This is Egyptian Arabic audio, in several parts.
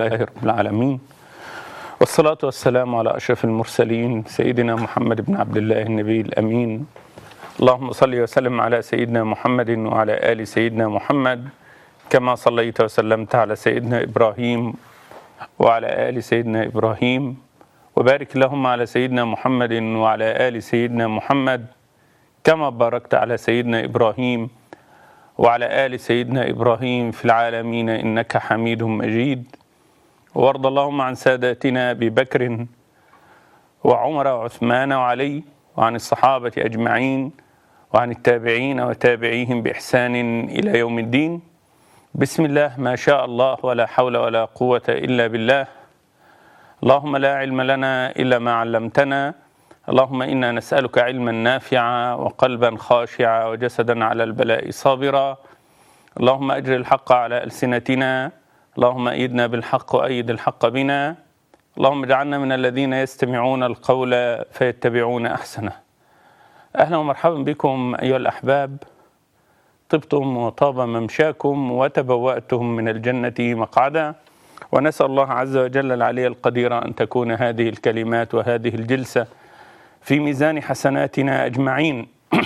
لله رب العالمين والصلاة والسلام على أشرف المرسلين سيدنا محمد بن عبد الله النبي الأمين اللهم صل وسلم على سيدنا محمد وعلى آل سيدنا محمد كما صليت وسلمت على سيدنا إبراهيم وعلى آل سيدنا إبراهيم وبارك اللهم على سيدنا محمد وعلى آل سيدنا محمد كما باركت على سيدنا إبراهيم وعلى آل سيدنا إبراهيم في العالمين إنك حميد مجيد وارض اللهم عن ساداتنا أبي بكر وعمر وعثمان وعلي وعن الصحابة أجمعين وعن التابعين وتابعيهم بإحسان إلى يوم الدين بسم الله ما شاء الله ولا حول ولا قوة إلا بالله اللهم لا علم لنا إلا ما علمتنا اللهم إنا نسألك علما نافعا وقلبا خاشعا وجسدا على البلاء صابرا اللهم أجر الحق على ألسنتنا اللهم أيدنا بالحق وأيد الحق بنا اللهم اجعلنا من الذين يستمعون القول فيتبعون أحسنه أهلا ومرحبا بكم أيها الأحباب طبتم وطاب ممشاكم وتبوأتم من الجنة مقعدا ونسأل الله عز وجل العلي القدير أن تكون هذه الكلمات وهذه الجلسة في ميزان حسناتنا أجمعين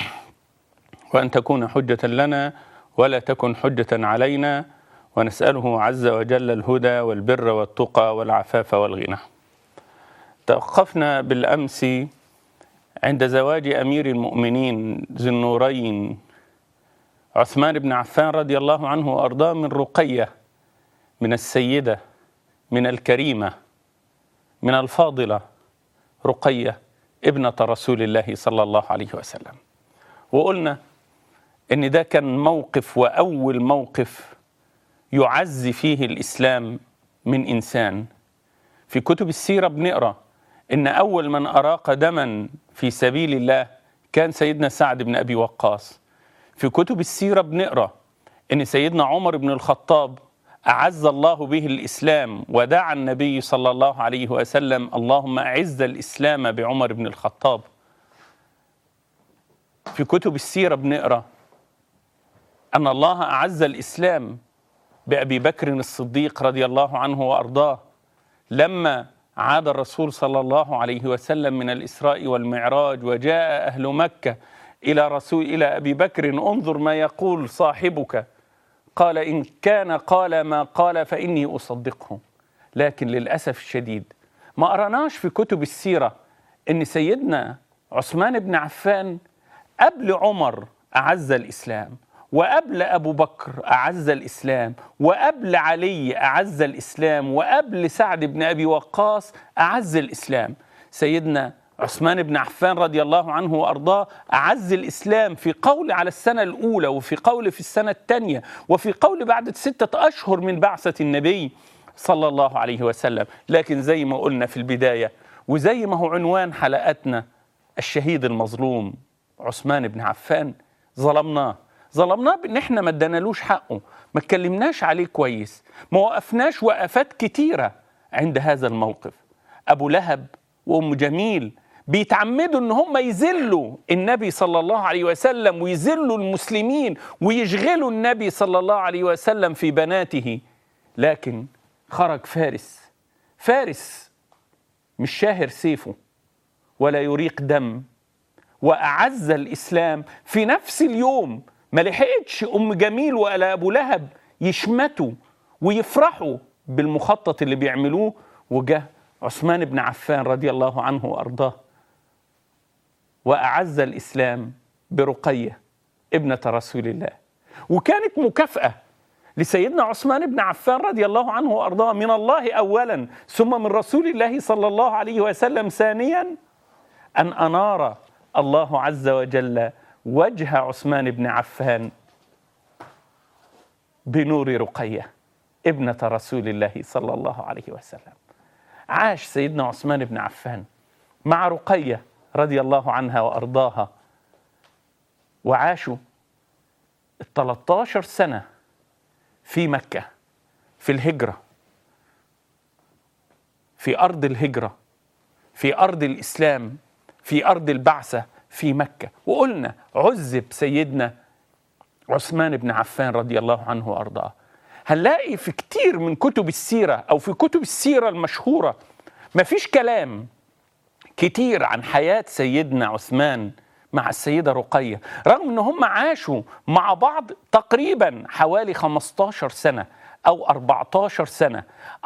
وأن تكون حجة لنا ولا تكن حجة علينا ونسأله عز وجل الهدى والبر والتقى والعفاف والغنى توقفنا بالأمس عند زواج أمير المؤمنين ذي النورين عثمان بن عفان رضي الله عنه وأرضاه من رقية من السيدة من الكريمة من الفاضلة رقية ابنة رسول الله صلى الله عليه وسلم وقلنا ان ده كان موقف واول موقف يعز فيه الاسلام من انسان في كتب السيره بنقرا ان اول من اراق دما في سبيل الله كان سيدنا سعد بن ابي وقاص في كتب السيره بنقرا ان سيدنا عمر بن الخطاب اعز الله به الاسلام ودعا النبي صلى الله عليه وسلم اللهم اعز الاسلام بعمر بن الخطاب في كتب السيره بنقرا ان الله اعز الاسلام بابي بكر الصديق رضي الله عنه وارضاه لما عاد الرسول صلى الله عليه وسلم من الاسراء والمعراج وجاء اهل مكه الى رسول الى ابي بكر انظر ما يقول صاحبك قال ان كان قال ما قال فاني اصدقه لكن للاسف الشديد ما قرناش في كتب السيره ان سيدنا عثمان بن عفان قبل عمر اعز الاسلام وقبل أبو بكر أعز الإسلام وقبل علي أعز الإسلام وقبل سعد بن أبي وقاص أعز الإسلام سيدنا عثمان بن عفان رضي الله عنه وأرضاه أعز الإسلام في قول على السنة الأولى وفي قول في السنة الثانية وفي قول بعد ستة أشهر من بعثة النبي صلى الله عليه وسلم لكن زي ما قلنا في البداية وزي ما هو عنوان حلقتنا الشهيد المظلوم عثمان بن عفان ظلمناه ظلمناه بان احنا ما ادانالوش حقه ما اتكلمناش عليه كويس ما وقفناش وقفات كتيره عند هذا الموقف ابو لهب وام جميل بيتعمدوا ان هم يذلوا النبي صلى الله عليه وسلم ويذلوا المسلمين ويشغلوا النبي صلى الله عليه وسلم في بناته لكن خرج فارس فارس مش شاهر سيفه ولا يريق دم واعز الاسلام في نفس اليوم ما لحقتش ام جميل ولا ابو لهب يشمتوا ويفرحوا بالمخطط اللي بيعملوه وجه عثمان بن عفان رضي الله عنه وارضاه واعز الاسلام برقيه ابنه رسول الله وكانت مكافاه لسيدنا عثمان بن عفان رضي الله عنه وارضاه من الله اولا ثم من رسول الله صلى الله عليه وسلم ثانيا ان انار الله عز وجل وجه عثمان بن عفان بنور رقيه ابنه رسول الله صلى الله عليه وسلم عاش سيدنا عثمان بن عفان مع رقيه رضي الله عنها وارضاها وعاشوا ال 13 سنه في مكه في الهجره في ارض الهجره في ارض الاسلام في ارض البعثه في مكه وقلنا عذب سيدنا عثمان بن عفان رضي الله عنه وارضاه هنلاقي في كتير من كتب السيرة أو في كتب السيرة المشهورة مفيش كلام كتير عن حياة سيدنا عثمان مع السيدة رقية رغم ان هم عاشوا مع بعض تقريبا حوالي 15 سنة او 14 سنة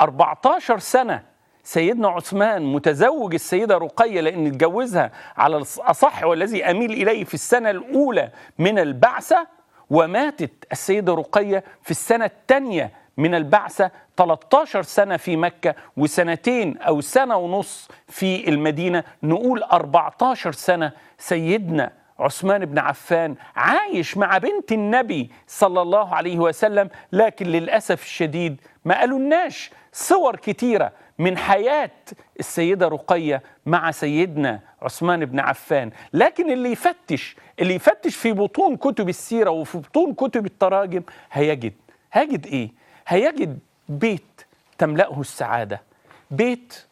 14 سنة سيدنا عثمان متزوج السيدة رقية لأن اتجوزها على الأصح والذي أميل إليه في السنة الأولى من البعثة وماتت السيدة رقية في السنة الثانية من البعثة 13 سنة في مكة وسنتين أو سنة ونص في المدينة نقول 14 سنة سيدنا عثمان بن عفان عايش مع بنت النبي صلى الله عليه وسلم لكن للأسف الشديد ما قالولناش صور كتيرة من حياة السيدة رقية مع سيدنا عثمان بن عفان لكن اللي يفتش اللي يفتش في بطون كتب السيرة وفي بطون كتب التراجم هيجد هيجد ايه هيجد بيت تملأه السعادة بيت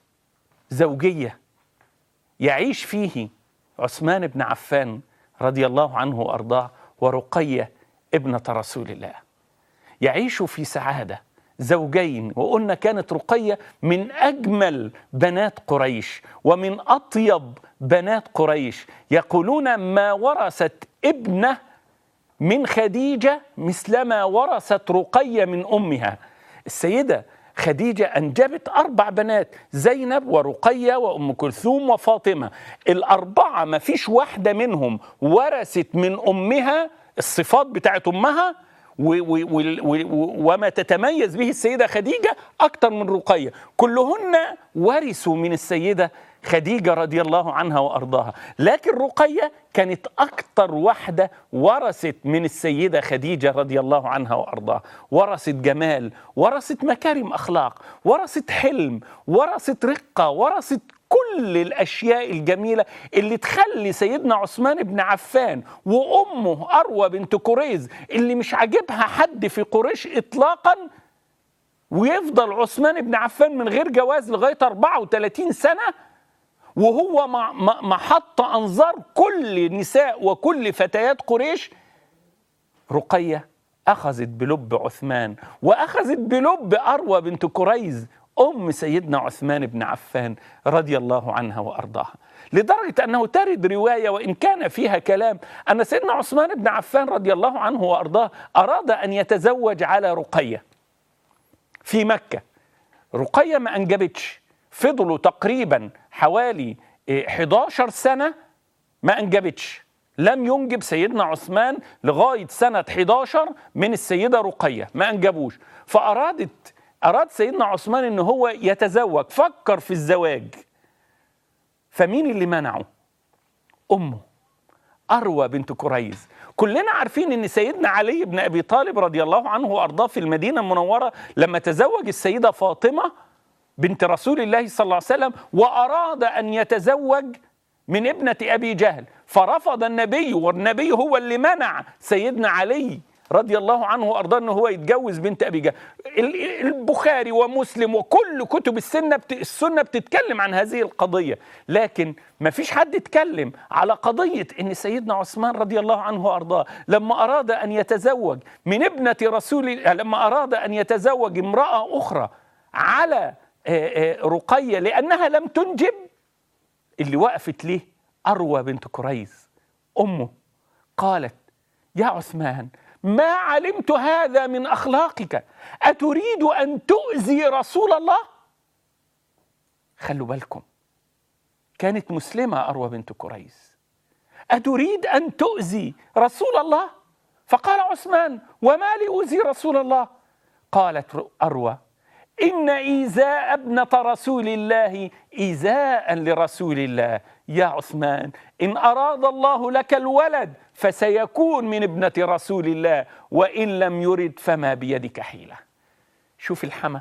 زوجية يعيش فيه عثمان بن عفان رضي الله عنه وأرضاه ورقية ابنة رسول الله يعيش في سعادة زوجين وقلنا كانت رقية من أجمل بنات قريش ومن أطيب بنات قريش يقولون ما ورثت ابنه من خديجة مثلما ورثت رقية من أمها السيدة خديجة أنجبت أربع بنات زينب ورقية وأم كلثوم وفاطمة الأربعة ما فيش واحدة منهم ورثت من أمها الصفات بتاعت أمها و و و وما تتميز به السيدة خديجة أكثر من رقية كلهن ورثوا من السيدة خديجة رضي الله عنها وأرضاها لكن رقية كانت أكثر واحدة ورثت من السيدة خديجة رضي الله عنها وأرضاها ورثت جمال ورثت مكارم أخلاق ورثت حلم ورثت رقة ورثت كل الاشياء الجميله اللي تخلي سيدنا عثمان بن عفان وامه اروى بنت كريز اللي مش عاجبها حد في قريش اطلاقا ويفضل عثمان بن عفان من غير جواز لغايه 34 سنه وهو محط انظار كل نساء وكل فتيات قريش رقيه اخذت بلب عثمان واخذت بلب اروى بنت كريز ام سيدنا عثمان بن عفان رضي الله عنها وارضاها لدرجه انه ترد روايه وان كان فيها كلام ان سيدنا عثمان بن عفان رضي الله عنه وارضاه اراد ان يتزوج على رقيه في مكه رقيه ما انجبتش فضلوا تقريبا حوالي 11 سنه ما انجبتش لم ينجب سيدنا عثمان لغايه سنه 11 من السيده رقيه ما انجبوش فارادت أراد سيدنا عثمان إن هو يتزوج فكر في الزواج فمين اللي منعه؟ أمه أروى بنت كريز كلنا عارفين ان سيدنا علي بن ابي طالب رضي الله عنه وارضاه في المدينه المنوره لما تزوج السيده فاطمه بنت رسول الله صلى الله عليه وسلم واراد ان يتزوج من ابنه ابي جهل فرفض النبي والنبي هو اللي منع سيدنا علي رضي الله عنه وارضاه ان هو يتجوز بنت ابي جهل البخاري ومسلم وكل كتب السنه بت... السنه بتتكلم عن هذه القضيه لكن ما فيش حد اتكلم على قضيه ان سيدنا عثمان رضي الله عنه وارضاه لما اراد ان يتزوج من ابنه رسول لما اراد ان يتزوج امراه اخرى على رقيه لانها لم تنجب اللي وقفت ليه اروى بنت كريز امه قالت يا عثمان ما علمت هذا من اخلاقك اتريد ان تؤذي رسول الله خلوا بالكم كانت مسلمه اروى بنت كريز اتريد ان تؤذي رسول الله فقال عثمان وما لاوذي رسول الله قالت اروى ان ايذاء ابنه رسول الله ايذاء لرسول الله يا عثمان ان اراد الله لك الولد فسيكون من ابنه رسول الله وان لم يرد فما بيدك حيله شوف الحما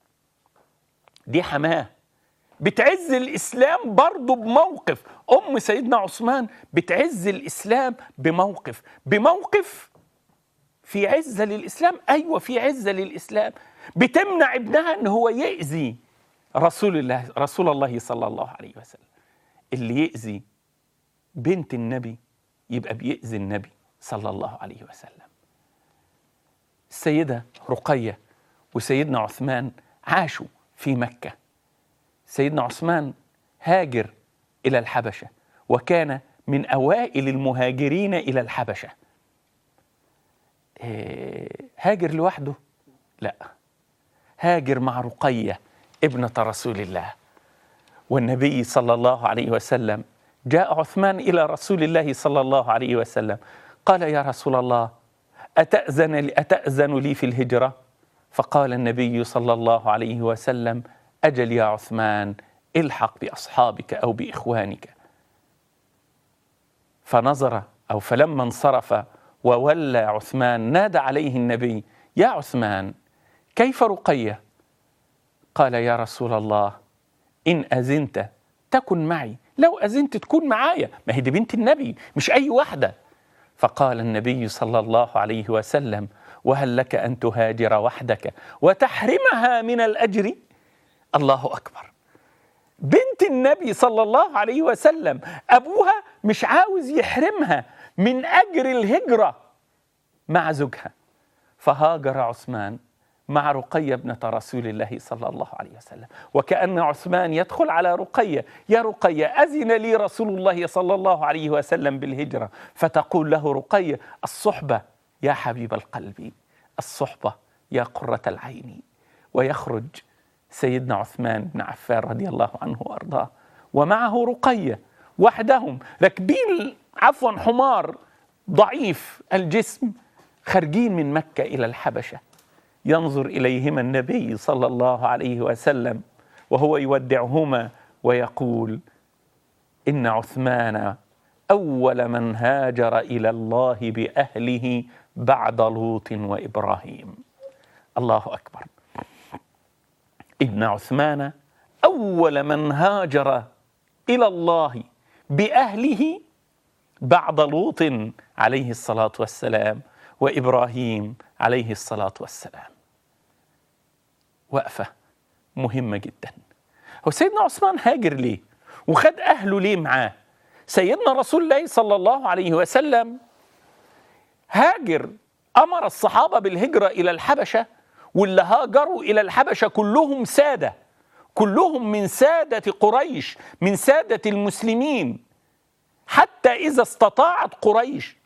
دي حماه بتعز الاسلام برضه بموقف ام سيدنا عثمان بتعز الاسلام بموقف بموقف في عزه للاسلام ايوه في عزه للاسلام بتمنع ابنها ان هو يأذي رسول الله رسول الله صلى الله عليه وسلم اللي يأذي بنت النبي يبقى بيأذي النبي صلى الله عليه وسلم السيدة رقية وسيدنا عثمان عاشوا في مكة سيدنا عثمان هاجر إلى الحبشة وكان من أوائل المهاجرين إلى الحبشة إيه، هاجر لوحده؟ لا هاجر مع رقية ابنة رسول الله والنبي صلى الله عليه وسلم جاء عثمان إلى رسول الله صلى الله عليه وسلم قال يا رسول الله أتأذن لي, أتأذن لي في الهجرة فقال النبي صلى الله عليه وسلم أجل يا عثمان الحق بأصحابك أو بإخوانك فنظر أو فلما انصرف وولى عثمان نادى عليه النبي يا عثمان كيف رقية قال يا رسول الله إن أذنت تكن معي لو أذنت تكون معايا ما هي دي بنت النبي مش أي واحدة فقال النبي صلى الله عليه وسلم وهل لك أن تهاجر وحدك وتحرمها من الأجر الله أكبر بنت النبي صلى الله عليه وسلم أبوها مش عاوز يحرمها من أجر الهجرة مع زوجها فهاجر عثمان مع رقية ابنة رسول الله صلى الله عليه وسلم وكأن عثمان يدخل على رقية يا رقية أذن لي رسول الله صلى الله عليه وسلم بالهجرة فتقول له رقية الصحبة يا حبيب القلب الصحبة يا قرة العين ويخرج سيدنا عثمان بن عفان رضي الله عنه وأرضاه ومعه رقية وحدهم راكبين عفوا حمار ضعيف الجسم خارجين من مكة إلى الحبشة ينظر اليهما النبي صلى الله عليه وسلم وهو يودعهما ويقول ان عثمان اول من هاجر الى الله باهله بعد لوط وابراهيم الله اكبر ان عثمان اول من هاجر الى الله باهله بعد لوط عليه الصلاه والسلام وابراهيم عليه الصلاه والسلام وقفة مهمة جدا هو سيدنا عثمان هاجر ليه وخد أهله ليه معاه سيدنا رسول الله صلى الله عليه وسلم هاجر أمر الصحابة بالهجرة إلى الحبشة واللي هاجروا إلى الحبشة كلهم سادة كلهم من سادة قريش من سادة المسلمين حتى إذا استطاعت قريش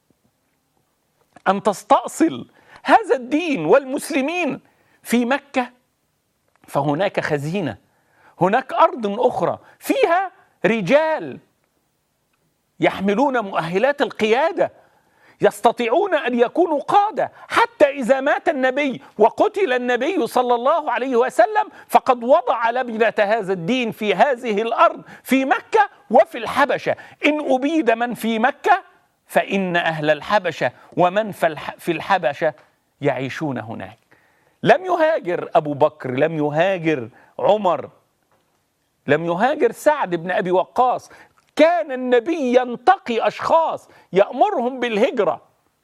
أن تستأصل هذا الدين والمسلمين في مكة فهناك خزينة هناك أرض أخرى فيها رجال يحملون مؤهلات القيادة يستطيعون أن يكونوا قادة حتى إذا مات النبي وقتل النبي صلى الله عليه وسلم فقد وضع لبنة هذا الدين في هذه الأرض في مكة وفي الحبشة إن أبيد من في مكة فإن أهل الحبشة ومن في الحبشة يعيشون هناك لم يهاجر أبو بكر لم يهاجر عمر لم يهاجر سعد بن أبي وقاص كان النبي ينتقي أشخاص يأمرهم بالهجرة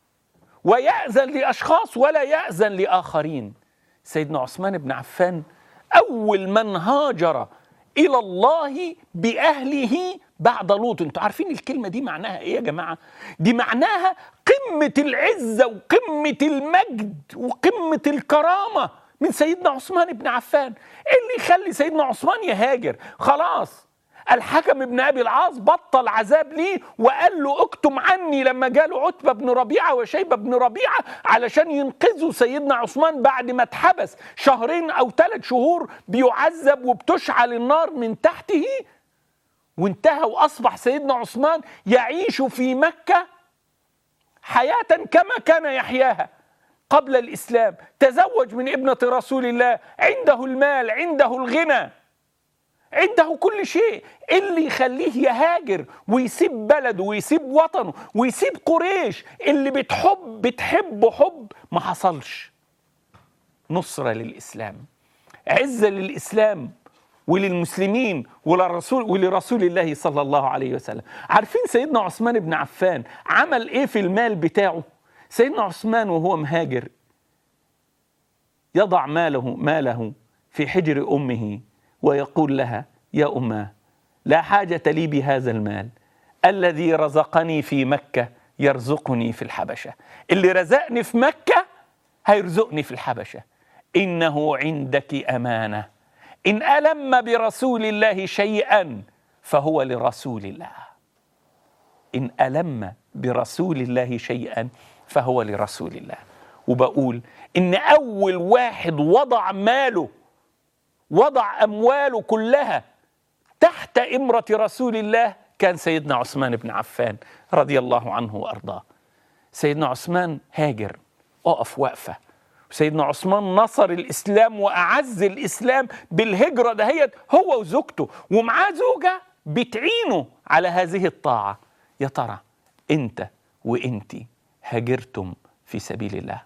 ويأذن لأشخاص ولا يأذن لآخرين سيدنا عثمان بن عفان أول من هاجر إلى الله بأهله بعد لوط انتوا عارفين الكلمة دي معناها ايه يا جماعة دي معناها قمة العزة وقمة المجد وقمة الكرامة من سيدنا عثمان بن عفان ايه اللي يخلي سيدنا عثمان يهاجر خلاص الحكم ابن ابي العاص بطل عذاب ليه وقال له اكتم عني لما جاله عتبه بن ربيعه وشيبه بن ربيعه علشان ينقذوا سيدنا عثمان بعد ما اتحبس شهرين او ثلاث شهور بيعذب وبتشعل النار من تحته وانتهى واصبح سيدنا عثمان يعيش في مكه حياه كما كان يحياها قبل الاسلام تزوج من ابنه رسول الله عنده المال عنده الغنى عنده كل شيء اللي يخليه يهاجر ويسيب بلده ويسيب وطنه ويسيب قريش اللي بتحب بتحبه حب ما حصلش نصرة للإسلام عزة للإسلام وللمسلمين وللرسول ولرسول الله صلى الله عليه وسلم عارفين سيدنا عثمان بن عفان عمل ايه في المال بتاعه سيدنا عثمان وهو مهاجر يضع ماله ماله في حجر امه ويقول لها يا اماه لا حاجه لي بهذا المال الذي رزقني في مكه يرزقني في الحبشه اللي رزقني في مكه هيرزقني في الحبشه انه عندك امانه ان الم برسول الله شيئا فهو لرسول الله ان الم برسول الله شيئا فهو لرسول الله وبقول ان اول واحد وضع ماله وضع امواله كلها تحت امره رسول الله كان سيدنا عثمان بن عفان رضي الله عنه وارضاه سيدنا عثمان هاجر اقف وقفه سيدنا عثمان نصر الاسلام واعز الاسلام بالهجره دهيت هو وزوجته ومعاه زوجه بتعينه على هذه الطاعه يا ترى انت وانت هاجرتم في سبيل الله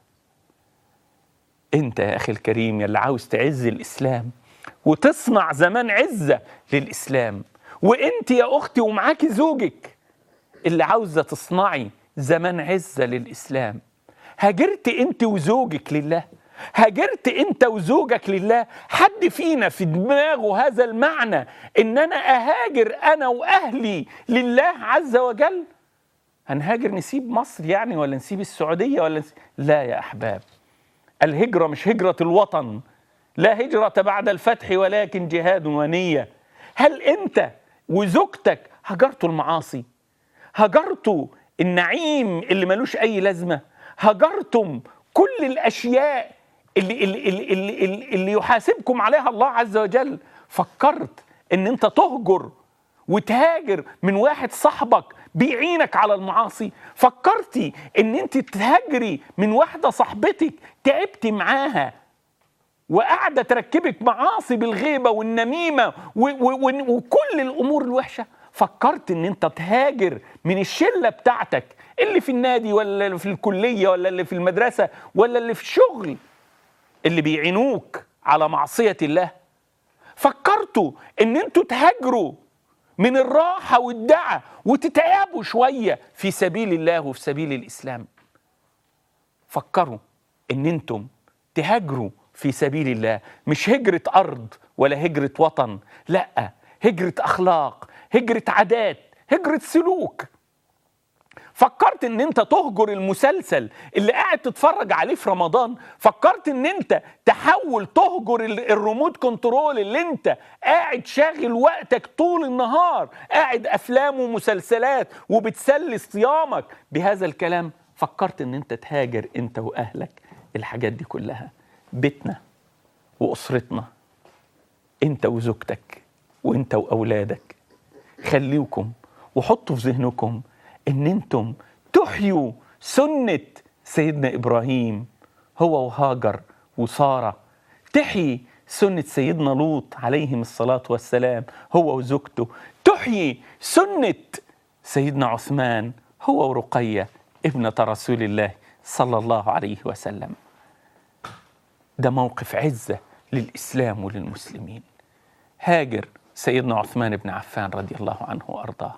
انت يا اخي الكريم يا اللي عاوز تعز الاسلام وتصنع زمان عزه للاسلام وانت يا اختي ومعاكي زوجك اللي عاوزه تصنعي زمان عزه للاسلام هاجرت انت وزوجك لله هاجرت انت وزوجك لله حد فينا في دماغه هذا المعنى ان انا اهاجر انا واهلي لله عز وجل هنهاجر نسيب مصر يعني ولا نسيب السعوديه ولا نسيب لا يا احباب الهجره مش هجره الوطن لا هجره بعد الفتح ولكن جهاد ونيه هل انت وزوجتك هجرتوا المعاصي هجرتوا النعيم اللي ملوش اي لازمه هجرتم كل الاشياء اللي اللي اللي, اللي, اللي يحاسبكم عليها الله عز وجل فكرت ان انت تهجر وتهاجر من واحد صاحبك بيعينك على المعاصي فكرتي ان انت تهاجري من واحده صاحبتك تعبتي معاها وقاعده تركبك معاصي بالغيبه والنميمه و و و وكل الامور الوحشه فكرت ان انت تهاجر من الشله بتاعتك اللي في النادي ولا اللي في الكليه ولا اللي في المدرسه ولا اللي في الشغل اللي بيعينوك على معصيه الله فكرتوا ان انتوا تهاجروا من الراحه والدعه وتتعبوا شويه في سبيل الله وفي سبيل الاسلام فكروا ان انتم تهاجروا في سبيل الله مش هجره ارض ولا هجره وطن لا هجره اخلاق هجره عادات هجره سلوك فكرت ان انت تهجر المسلسل اللي قاعد تتفرج عليه في رمضان فكرت ان انت تحول تهجر الريموت كنترول اللي انت قاعد شاغل وقتك طول النهار قاعد افلام ومسلسلات وبتسلي صيامك بهذا الكلام فكرت ان انت تهاجر انت واهلك الحاجات دي كلها بيتنا واسرتنا انت وزوجتك وانت واولادك خليكم وحطوا في ذهنكم ان انتم تحيوا سنه سيدنا ابراهيم هو وهاجر وساره تحيي سنه سيدنا لوط عليهم الصلاه والسلام هو وزوجته تحيي سنه سيدنا عثمان هو ورقيه ابنه رسول الله صلى الله عليه وسلم ده موقف عزه للاسلام وللمسلمين هاجر سيدنا عثمان بن عفان رضي الله عنه وارضاه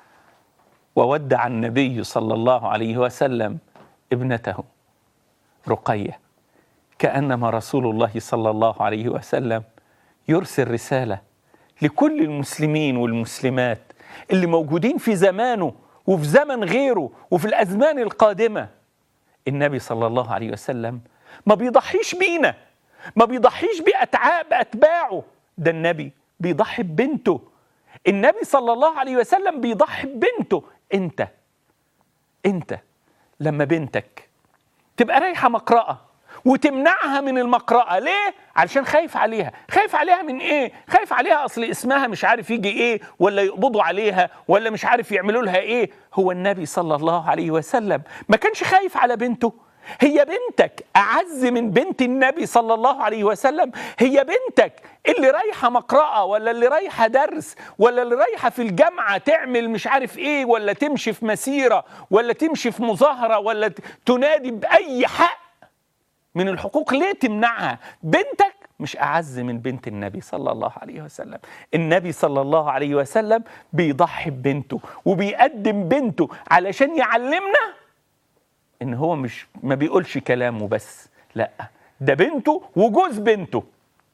وودع النبي صلى الله عليه وسلم ابنته رقيه كانما رسول الله صلى الله عليه وسلم يرسل رساله لكل المسلمين والمسلمات اللي موجودين في زمانه وفي زمن غيره وفي الازمان القادمه النبي صلى الله عليه وسلم ما بيضحيش بينا ما بيضحيش بأتعاب بأتباعه ده النبي بيضحي ببنته النبي صلى الله عليه وسلم بيضحي ببنته انت انت لما بنتك تبقى رايحه مقرأة وتمنعها من المقرأة ليه؟ علشان خايف عليها خايف عليها من ايه؟ خايف عليها اصل اسمها مش عارف يجي ايه ولا يقبضوا عليها ولا مش عارف يعملوا لها ايه هو النبي صلى الله عليه وسلم ما كانش خايف على بنته هي بنتك أعز من بنت النبي صلى الله عليه وسلم هي بنتك اللي رايحة مقرأة ولا اللي رايحة درس ولا اللي رايحة في الجامعة تعمل مش عارف إيه ولا تمشي في مسيرة ولا تمشي في مظاهرة ولا تنادي بأي حق من الحقوق ليه تمنعها بنتك مش أعز من بنت النبي صلى الله عليه وسلم النبي صلى الله عليه وسلم بيضحي ببنته وبيقدم بنته علشان يعلمنا ان هو مش ما بيقولش كلامه بس لا ده بنته وجوز بنته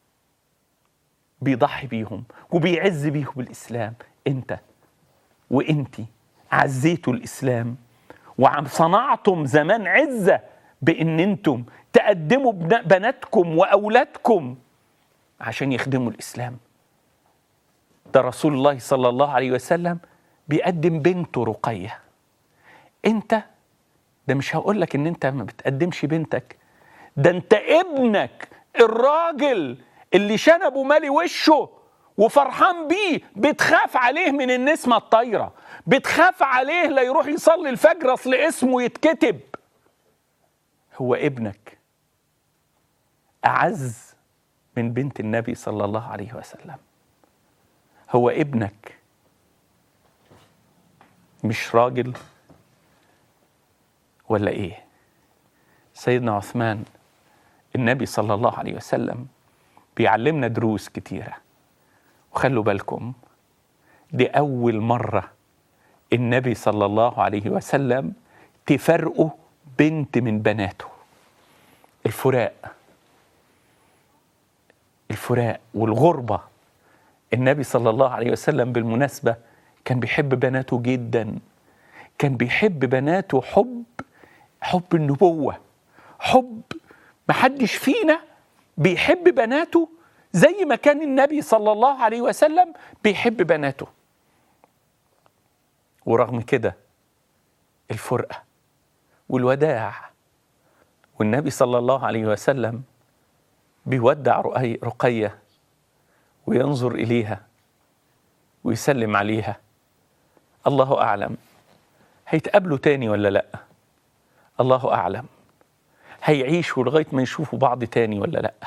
بيضحي بيهم وبيعز بيهم الاسلام انت وانتي عزيتوا الاسلام وعم صنعتم زمان عزه بان انتم تقدموا بناتكم واولادكم عشان يخدموا الاسلام ده رسول الله صلى الله عليه وسلم بيقدم بنته رقيه انت ده مش هقول لك ان انت ما بتقدمش بنتك ده انت ابنك الراجل اللي شنبه مالي وشه وفرحان بيه بتخاف عليه من النسمة الطايرة بتخاف عليه لا يروح يصلي الفجر اصل اسمه يتكتب هو ابنك أعز من بنت النبي صلى الله عليه وسلم هو ابنك مش راجل ولا ايه سيدنا عثمان النبي صلى الله عليه وسلم بيعلمنا دروس كتيره وخلوا بالكم دي اول مره النبي صلى الله عليه وسلم تفرقه بنت من بناته الفراق الفراق والغربه النبي صلى الله عليه وسلم بالمناسبه كان بيحب بناته جدا كان بيحب بناته حب حب النبوه حب محدش فينا بيحب بناته زي ما كان النبي صلى الله عليه وسلم بيحب بناته ورغم كده الفرقه والوداع والنبي صلى الله عليه وسلم بيودع رقيه وينظر اليها ويسلم عليها الله اعلم هيتقابلوا تاني ولا لا الله اعلم هيعيشوا لغايه ما يشوفوا بعض تاني ولا لا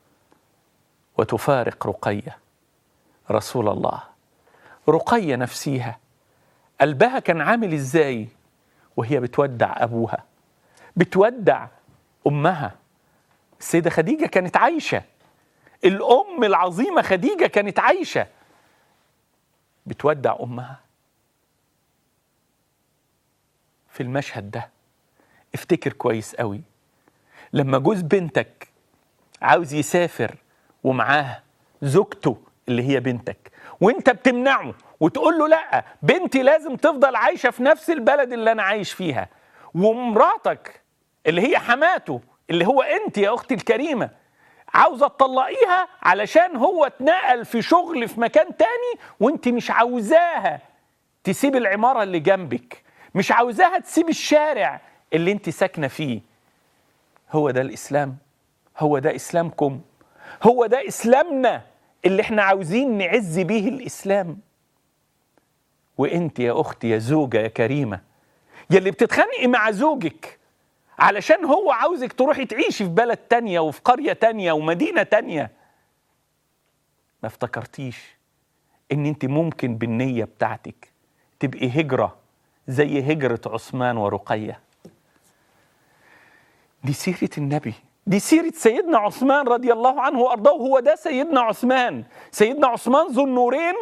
وتفارق رقيه رسول الله رقيه نفسيها قلبها كان عامل ازاي وهي بتودع ابوها بتودع امها السيده خديجه كانت عايشه الام العظيمه خديجه كانت عايشه بتودع امها في المشهد ده افتكر كويس قوي لما جوز بنتك عاوز يسافر ومعاه زوجته اللي هي بنتك وانت بتمنعه وتقول له لا بنتي لازم تفضل عايشه في نفس البلد اللي انا عايش فيها ومراتك اللي هي حماته اللي هو انت يا اختي الكريمه عاوزه تطلقيها علشان هو اتنقل في شغل في مكان تاني وانت مش عاوزاها تسيب العماره اللي جنبك مش عاوزاها تسيب الشارع اللي انت ساكنه فيه هو ده الاسلام هو ده اسلامكم هو ده اسلامنا اللي احنا عاوزين نعز بيه الاسلام وانت يا اختي يا زوجه يا كريمه يلي بتتخانقي مع زوجك علشان هو عاوزك تروحي تعيشي في بلد تانية وفي قرية تانية ومدينة تانية ما افتكرتيش ان انت ممكن بالنية بتاعتك تبقي هجرة زي هجرة عثمان ورقية دي سيرة النبي دي سيرة سيدنا عثمان رضي الله عنه وأرضاه هو ده سيدنا عثمان سيدنا عثمان ذو النورين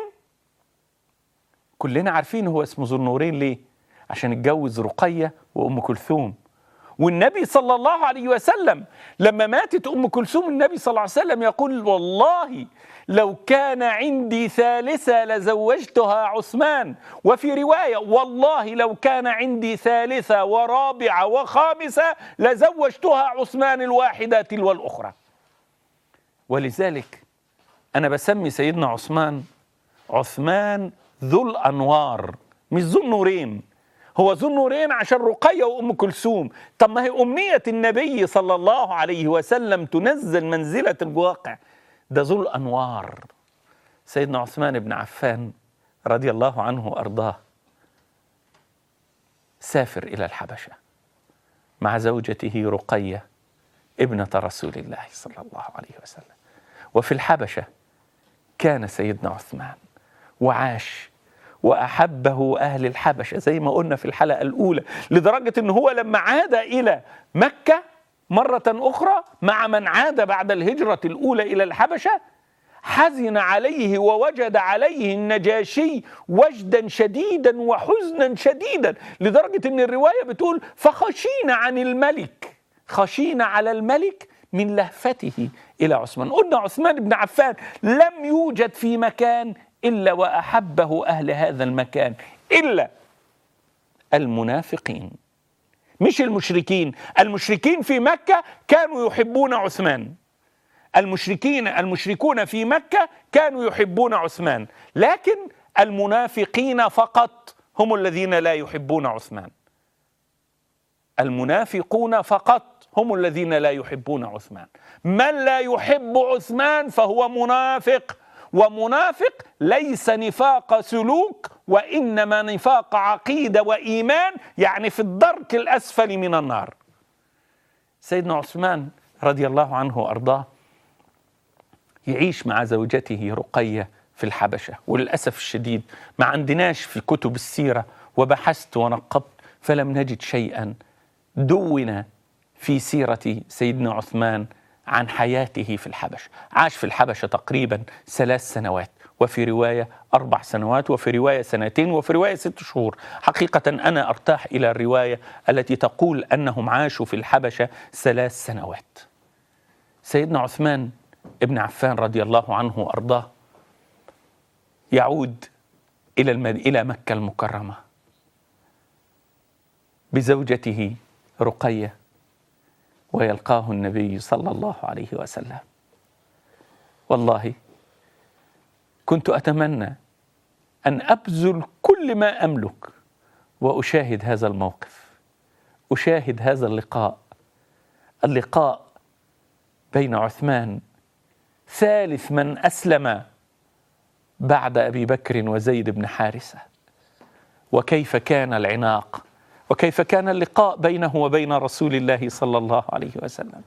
كلنا عارفين هو اسمه ذو النورين ليه عشان اتجوز رقية وأم كلثوم والنبي صلى الله عليه وسلم لما ماتت ام كلثوم النبي صلى الله عليه وسلم يقول والله لو كان عندي ثالثه لزوجتها عثمان وفي روايه والله لو كان عندي ثالثه ورابعه وخامسه لزوجتها عثمان الواحده تلو الاخرى ولذلك انا بسمي سيدنا عثمان عثمان ذو الانوار مش ذو النورين هو ذو النورين عشان رقية وأم كلثوم طب ما هي أمنية النبي صلى الله عليه وسلم تنزل منزلة الواقع ده ذو الأنوار سيدنا عثمان بن عفان رضي الله عنه وأرضاه سافر إلى الحبشة مع زوجته رقية ابنة رسول الله صلى الله عليه وسلم وفي الحبشة كان سيدنا عثمان وعاش واحبه اهل الحبشه زي ما قلنا في الحلقه الاولى لدرجه ان هو لما عاد الى مكه مره اخرى مع من عاد بعد الهجره الاولى الى الحبشه حزن عليه ووجد عليه النجاشي وجدا شديدا وحزنا شديدا لدرجه ان الروايه بتقول فخشينا عن الملك خشينا على الملك من لهفته الى عثمان قلنا عثمان بن عفان لم يوجد في مكان الا واحبه اهل هذا المكان الا المنافقين مش المشركين المشركين في مكة كانوا يحبون عثمان المشركين المشركون في مكة كانوا يحبون عثمان لكن المنافقين فقط هم الذين لا يحبون عثمان المنافقون فقط هم الذين لا يحبون عثمان من لا يحب عثمان فهو منافق ومنافق ليس نفاق سلوك وانما نفاق عقيده وايمان يعني في الدرك الاسفل من النار سيدنا عثمان رضي الله عنه وارضاه يعيش مع زوجته رقيه في الحبشه وللاسف الشديد ما عندناش في كتب السيره وبحثت ونقبت فلم نجد شيئا دون في سيره سيدنا عثمان عن حياته في الحبشه عاش في الحبشه تقريبا ثلاث سنوات وفي روايه اربع سنوات وفي روايه سنتين وفي روايه ست شهور حقيقه انا ارتاح الى الروايه التي تقول انهم عاشوا في الحبشه ثلاث سنوات سيدنا عثمان ابن عفان رضي الله عنه وارضاه يعود الى المد... الى مكه المكرمه بزوجته رقيه ويلقاه النبي صلى الله عليه وسلم والله كنت اتمنى ان ابذل كل ما املك واشاهد هذا الموقف اشاهد هذا اللقاء اللقاء بين عثمان ثالث من اسلم بعد ابي بكر وزيد بن حارثه وكيف كان العناق وكيف كان اللقاء بينه وبين رسول الله صلى الله عليه وسلم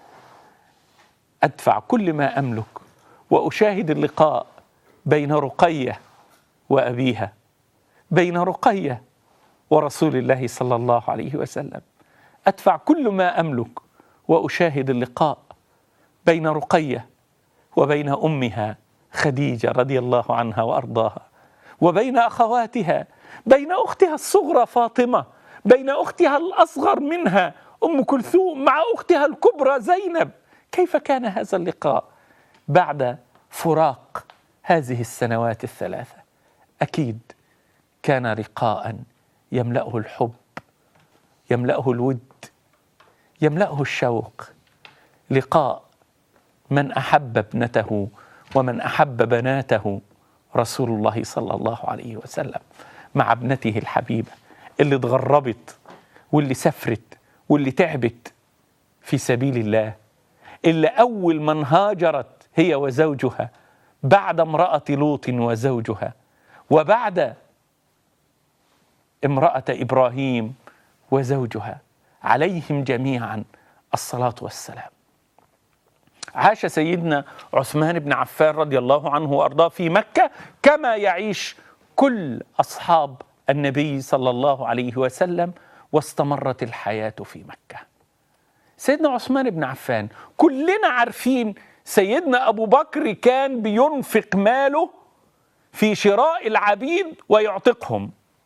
ادفع كل ما املك واشاهد اللقاء بين رقيه وابيها بين رقيه ورسول الله صلى الله عليه وسلم ادفع كل ما املك واشاهد اللقاء بين رقيه وبين امها خديجه رضي الله عنها وارضاها وبين اخواتها بين اختها الصغرى فاطمه بين اختها الاصغر منها ام كلثوم مع اختها الكبرى زينب كيف كان هذا اللقاء بعد فراق هذه السنوات الثلاثه اكيد كان لقاء يملاه الحب يملاه الود يملاه الشوق لقاء من احب ابنته ومن احب بناته رسول الله صلى الله عليه وسلم مع ابنته الحبيبه اللي اتغربت واللي سافرت واللي تعبت في سبيل الله اللي اول من هاجرت هي وزوجها بعد امراه لوط وزوجها وبعد امراه ابراهيم وزوجها عليهم جميعا الصلاه والسلام عاش سيدنا عثمان بن عفان رضي الله عنه وارضاه في مكه كما يعيش كل اصحاب النبي صلى الله عليه وسلم واستمرت الحياه في مكه. سيدنا عثمان بن عفان كلنا عارفين سيدنا ابو بكر كان بينفق ماله في شراء العبيد ويعتقهم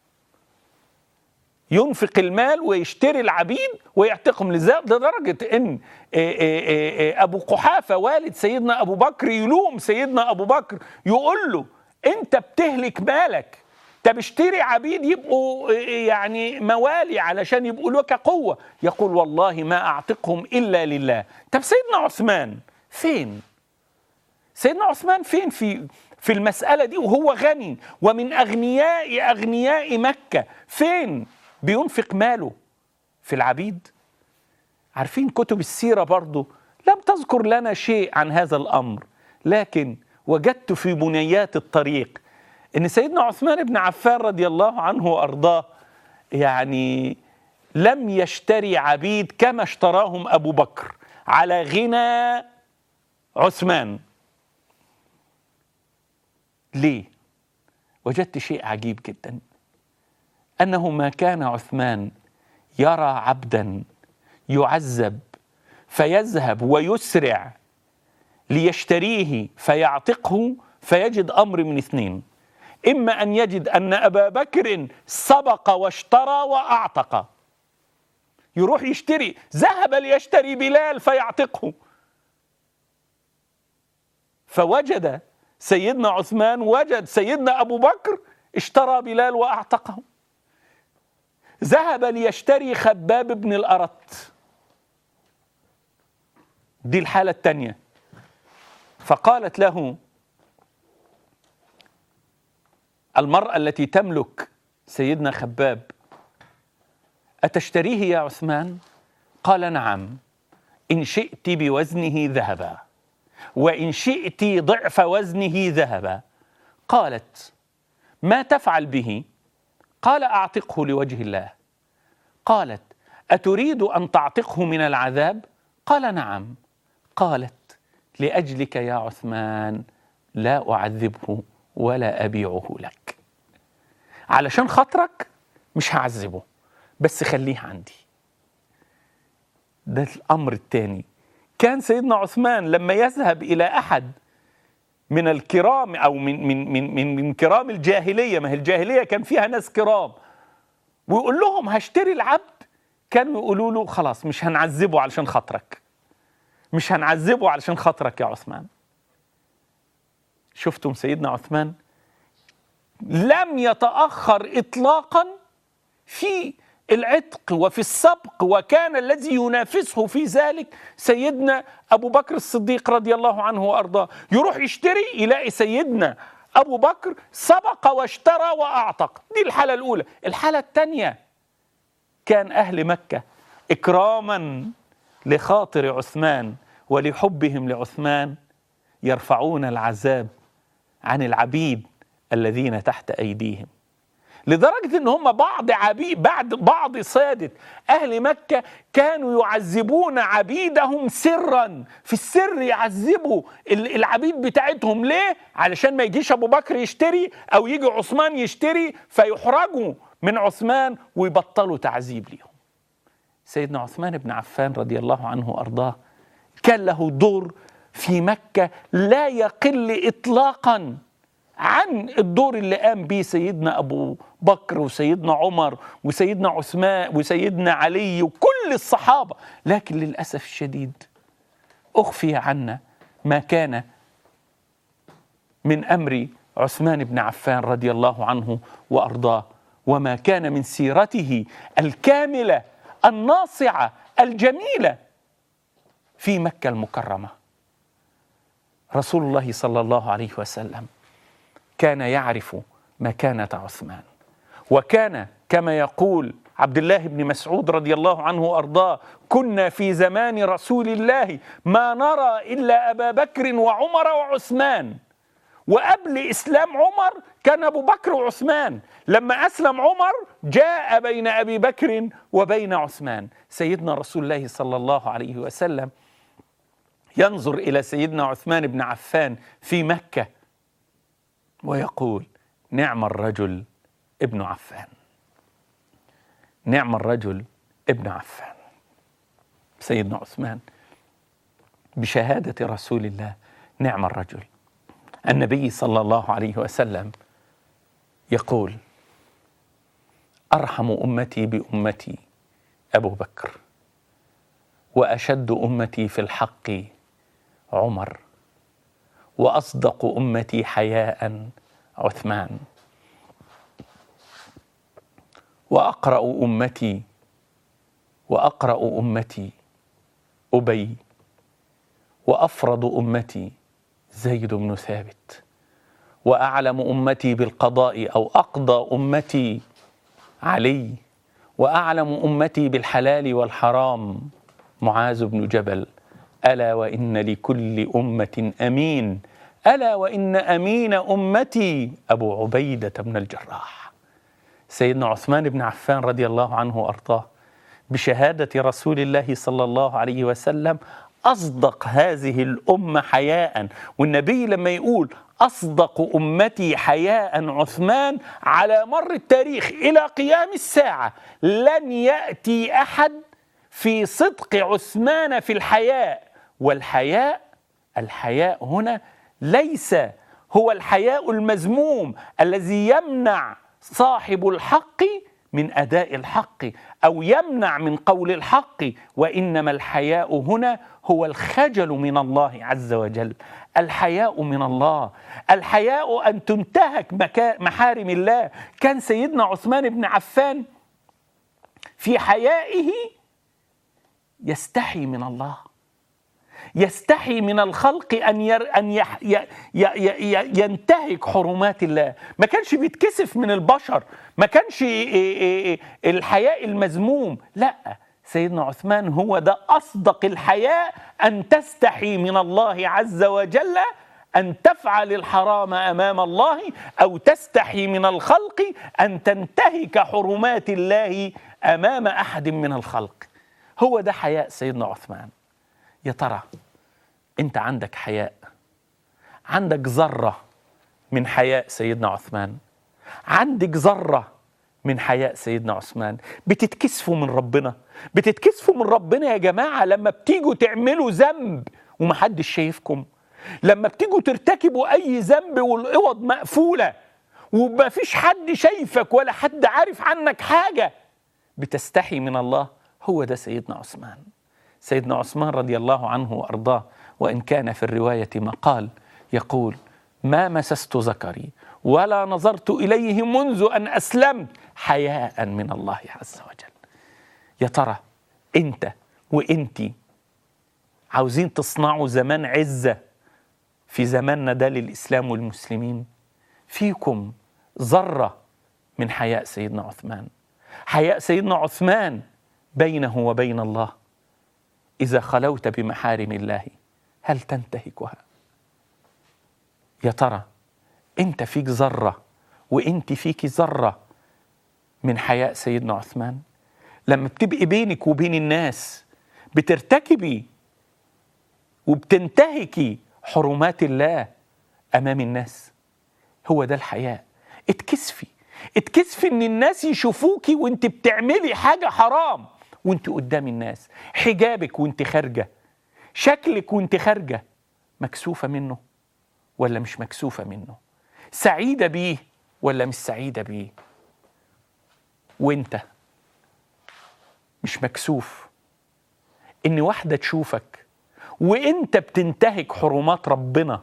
ينفق المال ويشتري العبيد ويعتقهم لدرجة أن أبو قحافة والد سيدنا أبو بكر يلوم سيدنا أبو بكر يقول له أنت بتهلك مالك طب اشتري عبيد يبقوا يعني موالي علشان يبقوا لك قوة يقول والله ما أعتقهم إلا لله طب سيدنا عثمان فين سيدنا عثمان فين في في المسألة دي وهو غني ومن أغنياء أغنياء مكة فين بينفق ماله في العبيد عارفين كتب السيرة برضو لم تذكر لنا شيء عن هذا الأمر لكن وجدت في بنيات الطريق ان سيدنا عثمان بن عفان رضي الله عنه وارضاه يعني لم يشتري عبيد كما اشتراهم ابو بكر على غنى عثمان ليه وجدت شيء عجيب جدا انه ما كان عثمان يرى عبدا يعذب فيذهب ويسرع ليشتريه فيعتقه فيجد امر من اثنين اما ان يجد ان ابا بكر سبق واشترى واعتق يروح يشتري ذهب ليشتري بلال فيعتقه فوجد سيدنا عثمان وجد سيدنا ابو بكر اشترى بلال واعتقه ذهب ليشتري خباب بن الأرت دي الحالة الثانية فقالت له المرأة التي تملك سيدنا خباب أتشتريه يا عثمان؟ قال نعم إن شئت بوزنه ذهبا وإن شئت ضعف وزنه ذهبا قالت ما تفعل به؟ قال أعتقه لوجه الله قالت أتريد أن تعتقه من العذاب؟ قال نعم قالت لاجلك يا عثمان لا اعذبه ولا ابيعه لك علشان خاطرك مش هعذبه بس خليه عندي ده الامر الثاني كان سيدنا عثمان لما يذهب الى احد من الكرام او من من من من, من كرام الجاهليه ما هي الجاهليه كان فيها ناس كرام ويقول لهم هشتري العبد كانوا يقولوا له خلاص مش هنعذبه علشان خاطرك مش هنعذبه علشان خاطرك يا عثمان شفتم سيدنا عثمان لم يتأخر إطلاقا في العتق وفي السبق وكان الذي ينافسه في ذلك سيدنا أبو بكر الصديق رضي الله عنه وأرضاه يروح يشتري يلاقي سيدنا أبو بكر سبق واشترى وأعتق دي الحالة الأولى الحالة الثانية كان أهل مكة إكراما لخاطر عثمان ولحبهم لعثمان يرفعون العذاب عن العبيد الذين تحت ايديهم لدرجه ان هم بعض عبيد بعد بعض ساده اهل مكه كانوا يعذبون عبيدهم سرا في السر يعذبوا العبيد بتاعتهم ليه علشان ما يجيش ابو بكر يشتري او يجي عثمان يشتري فيحرجوا من عثمان ويبطلوا تعذيب ليهم سيدنا عثمان بن عفان رضي الله عنه وارضاه كان له دور في مكه لا يقل اطلاقا عن الدور اللي قام به سيدنا ابو بكر وسيدنا عمر وسيدنا عثمان وسيدنا علي وكل الصحابه لكن للاسف الشديد اخفي عنا ما كان من امر عثمان بن عفان رضي الله عنه وارضاه وما كان من سيرته الكامله الناصعه الجميله في مكه المكرمه رسول الله صلى الله عليه وسلم كان يعرف مكانه عثمان وكان كما يقول عبد الله بن مسعود رضي الله عنه وارضاه كنا في زمان رسول الله ما نرى الا ابا بكر وعمر وعثمان وقبل اسلام عمر كان ابو بكر وعثمان لما اسلم عمر جاء بين ابي بكر وبين عثمان سيدنا رسول الله صلى الله عليه وسلم ينظر الى سيدنا عثمان بن عفان في مكه ويقول نعم الرجل ابن عفان نعم الرجل ابن عفان سيدنا عثمان بشهاده رسول الله نعم الرجل النبي صلى الله عليه وسلم يقول ارحم امتي بامتي ابو بكر واشد امتي في الحق عمر واصدق امتي حياء عثمان واقرا امتي واقرا امتي ابي وافرض امتي زيد بن ثابت واعلم امتي بالقضاء او اقضى امتي علي واعلم امتي بالحلال والحرام معاذ بن جبل الا وان لكل امه امين الا وان امين امتي ابو عبيده بن الجراح سيدنا عثمان بن عفان رضي الله عنه وارضاه بشهاده رسول الله صلى الله عليه وسلم اصدق هذه الامه حياء والنبي لما يقول اصدق امتي حياء عثمان على مر التاريخ الى قيام الساعه لن ياتي احد في صدق عثمان في الحياء والحياء الحياء هنا ليس هو الحياء المذموم الذي يمنع صاحب الحق من اداء الحق او يمنع من قول الحق وانما الحياء هنا هو الخجل من الله عز وجل الحياء من الله الحياء ان تنتهك محارم الله كان سيدنا عثمان بن عفان في حيائه يستحي من الله يستحي من الخلق ان ير ان يح ي ي ي ينتهك حرمات الله ما كانش بيتكسف من البشر ما كانش الحياء المذموم لا سيدنا عثمان هو ده اصدق الحياء ان تستحي من الله عز وجل ان تفعل الحرام امام الله او تستحي من الخلق ان تنتهك حرمات الله امام احد من الخلق هو ده حياء سيدنا عثمان يا ترى انت عندك حياء عندك ذره من حياء سيدنا عثمان عندك ذره من حياء سيدنا عثمان بتتكسفوا من ربنا بتتكسفوا من ربنا يا جماعه لما بتيجوا تعملوا ذنب ومحدش شايفكم لما بتيجوا ترتكبوا اي ذنب والاوض مقفوله ومفيش حد شايفك ولا حد عارف عنك حاجه بتستحي من الله هو ده سيدنا عثمان سيدنا عثمان رضي الله عنه وارضاه وان كان في الروايه مقال يقول ما مسست ذكري ولا نظرت اليه منذ ان اسلمت حياء من الله عز وجل يا ترى انت وانتي عاوزين تصنعوا زمان عزه في زماننا ده للاسلام والمسلمين فيكم ذره من حياء سيدنا عثمان حياء سيدنا عثمان بينه وبين الله اذا خلوت بمحارم الله هل تنتهكها يا ترى انت فيك ذره وانت فيك ذره من حياء سيدنا عثمان لما بتبقي بينك وبين الناس بترتكبي وبتنتهكي حرمات الله امام الناس هو ده الحياء اتكسفي اتكسفي ان الناس يشوفوكي وانت بتعملي حاجه حرام وانت قدام الناس حجابك وانت خارجه شكلك وانت خارجه مكسوفه منه ولا مش مكسوفه منه سعيده بيه ولا مش سعيده بيه وانت مش مكسوف ان واحده تشوفك وانت بتنتهك حرمات ربنا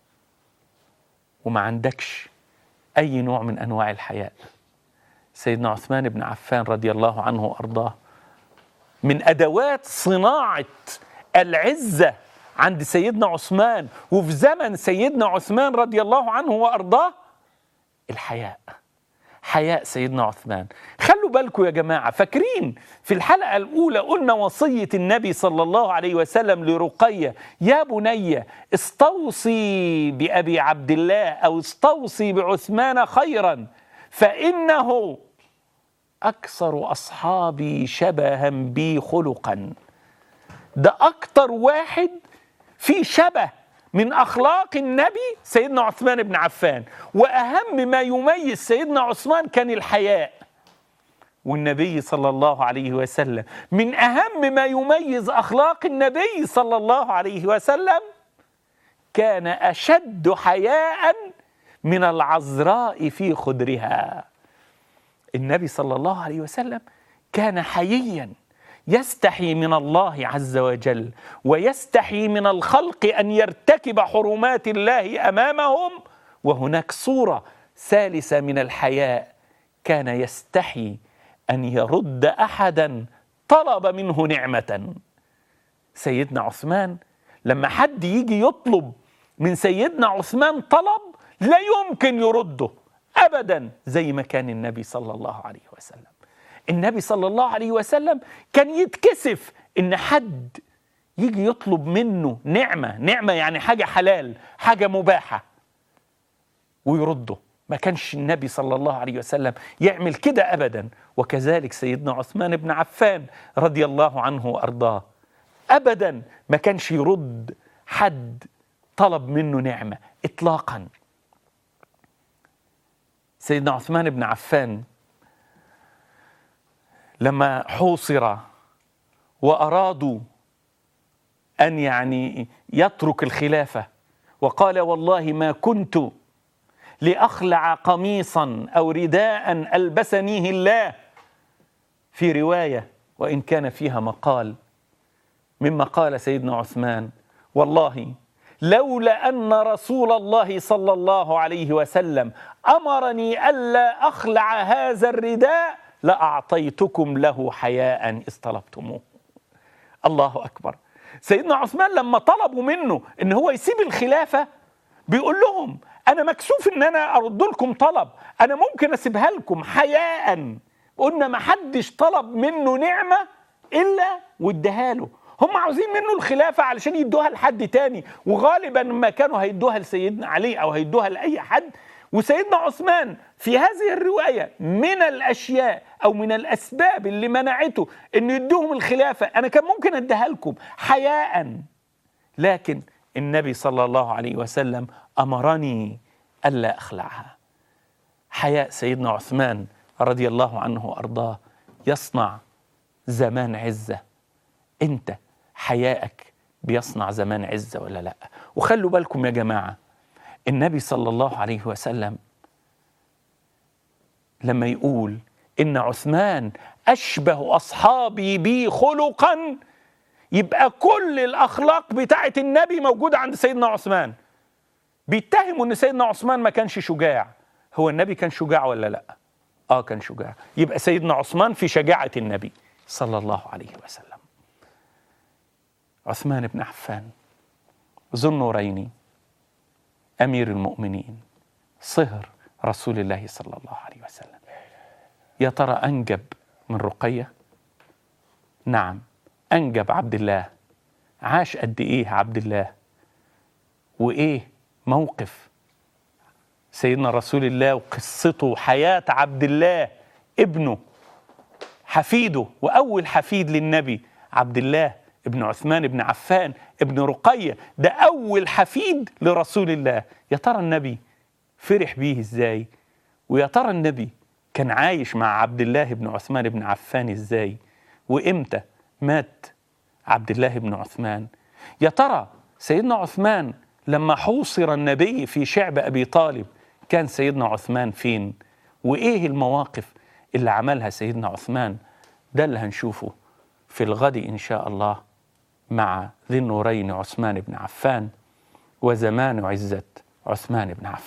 وما عندكش اي نوع من انواع الحياء سيدنا عثمان بن عفان رضي الله عنه وارضاه من ادوات صناعه العزه عند سيدنا عثمان وفي زمن سيدنا عثمان رضي الله عنه وارضاه الحياء حياء سيدنا عثمان خلوا بالكم يا جماعة فاكرين في الحلقة الأولى قلنا وصية النبي صلى الله عليه وسلم لرقية يا بني استوصي بأبي عبد الله أو استوصي بعثمان خيرا فإنه أكثر أصحابي شبها بي خلقا ده أكتر واحد في شبه من اخلاق النبي سيدنا عثمان بن عفان واهم ما يميز سيدنا عثمان كان الحياء والنبي صلى الله عليه وسلم من اهم ما يميز اخلاق النبي صلى الله عليه وسلم كان اشد حياء من العذراء في خدرها النبي صلى الله عليه وسلم كان حييا يستحي من الله عز وجل ويستحي من الخلق ان يرتكب حرمات الله امامهم وهناك صوره ثالثه من الحياء كان يستحي ان يرد احدا طلب منه نعمه سيدنا عثمان لما حد يجي يطلب من سيدنا عثمان طلب لا يمكن يرده ابدا زي ما كان النبي صلى الله عليه وسلم النبي صلى الله عليه وسلم كان يتكسف ان حد يجي يطلب منه نعمه نعمه يعني حاجه حلال حاجه مباحه ويرده ما كانش النبي صلى الله عليه وسلم يعمل كده ابدا وكذلك سيدنا عثمان بن عفان رضي الله عنه وارضاه ابدا ما كانش يرد حد طلب منه نعمه اطلاقا سيدنا عثمان بن عفان لما حوصر وارادوا ان يعني يترك الخلافه وقال والله ما كنت لاخلع قميصا او رداء البسنيه الله في روايه وان كان فيها مقال مما قال سيدنا عثمان والله لولا ان رسول الله صلى الله عليه وسلم امرني الا اخلع هذا الرداء لأعطيتكم له حياء إذ طلبتموه الله أكبر سيدنا عثمان لما طلبوا منه ان هو يسيب الخلافة بيقول لهم انا مكسوف ان انا ارد لكم طلب انا ممكن اسيبها لكم حياء قلنا ما حدش طلب منه نعمة الا واداها له هم عاوزين منه الخلافة علشان يدوها لحد تاني وغالبا ما كانوا هيدوها لسيدنا علي او هيدوها لأي حد وسيدنا عثمان في هذه الرواية من الأشياء أو من الأسباب اللي منعته أن يدوهم الخلافة أنا كان ممكن أديها لكم حياء لكن النبي صلى الله عليه وسلم أمرني ألا أخلعها حياء سيدنا عثمان رضي الله عنه وأرضاه يصنع زمان عزة أنت حياءك بيصنع زمان عزة ولا لا وخلوا بالكم يا جماعة النبي صلى الله عليه وسلم لما يقول ان عثمان اشبه اصحابي بي خلقا يبقى كل الاخلاق بتاعه النبي موجوده عند سيدنا عثمان بيتهموا ان سيدنا عثمان ما كانش شجاع هو النبي كان شجاع ولا لا اه كان شجاع يبقى سيدنا عثمان في شجاعه النبي صلى الله عليه وسلم عثمان بن عفان ذو النورين امير المؤمنين صهر رسول الله صلى الله عليه وسلم يا ترى انجب من رقيه نعم انجب عبد الله عاش قد ايه عبد الله وايه موقف سيدنا رسول الله وقصته وحياه عبد الله ابنه حفيده واول حفيد للنبي عبد الله ابن عثمان بن عفان ابن رقية ده أول حفيد لرسول الله يا ترى النبي فرح بيه إزاي ويا ترى النبي كان عايش مع عبد الله بن عثمان بن عفان إزاي وإمتى مات عبد الله بن عثمان يا ترى سيدنا عثمان لما حوصر النبي في شعب أبي طالب كان سيدنا عثمان فين وإيه المواقف اللي عملها سيدنا عثمان ده اللي هنشوفه في الغد إن شاء الله مع ذي النورين عثمان بن عفان وزمان عزة عثمان بن عفان